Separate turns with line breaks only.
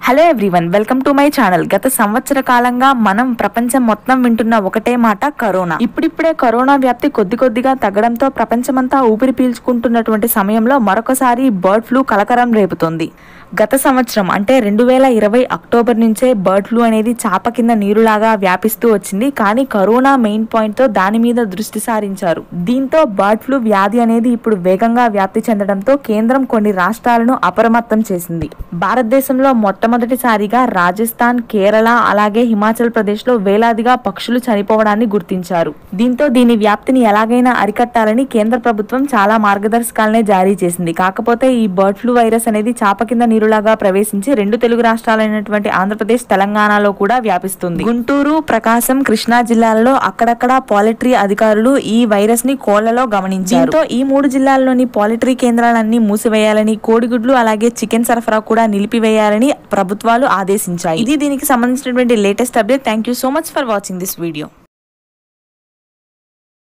hello everyone welcome to my channel గత సంవత్సర కాలంగా మనం ప్రపంచం మొత్తం వింటున్న ఒకటే మాట కరోనా ఇప్పుడిప్పుడే కరోనా వ్యాప్తి కొద్ది కొద్దిగా తగ్గడంతో ప్రపంచమంతా ఊపిరి పీల్చుకుంటున్నటువంటి సమయంలో మరొకసారి బర్డ్ ఫ్లూ కలకరం రేపుతోంది గత సంవత్సరం అంటే రెండు వేల ఇరవై అక్టోబర్ నుంచే బర్డ్ ఫ్లూ అనేది చాప కింద నీరులాగా వ్యాపిస్తూ వచ్చింది కానీ కరోనా మెయిన్ పాయింట్ తో దాని మీద దృష్టి సారించారు దీంతో బర్డ్ ఫ్లూ వ్యాధి అనేది ఇప్పుడు వేగంగా వ్యాప్తి చెందడంతో కేంద్రం కొన్ని రాష్ట్రాలను అప్రమత్తం చేసింది భారతదేశంలో మొట్టమొదటిసారిగా రాజస్థాన్ కేరళ అలాగే హిమాచల్ ప్రదేశ్ లో వేలాదిగా పక్షులు చనిపోవడాన్ని గుర్తించారు దీంతో దీని వ్యాప్తిని ఎలాగైనా అరికట్టాలని కేంద్ర ప్రభుత్వం చాలా మార్గదర్శకాలనే జారీ చేసింది కాకపోతే ఈ బర్డ్ ఫ్లూ వైరస్ అనేది చాప కింద నీరులాగా ప్రవేశించి రెండు తెలుగు రాష్ట్రాలైనటువంటి ఆంధ్రప్రదేశ్ తెలంగాణలో కూడా వ్యాపిస్తుంది గుంటూరు ప్రకాశం కృష్ణా జిల్లాలలో అక్కడక్కడ పాలిటరీ అధికారులు ఈ వైరస్ ని కోళ్లలో గమనించారు దీంతో ఈ మూడు జిల్లాల్లోని పాలిటరీ కేంద్రాలన్నీ మూసివేయాలని కోడిగుడ్లు అలాగే చికెన్ సరఫరా కూడా నిలిపివేయాలని ప్రభుత్వాలు ఆదేశించాయి ఇది దీనికి సంబంధించినటువంటి latest update thank you so much for watching this video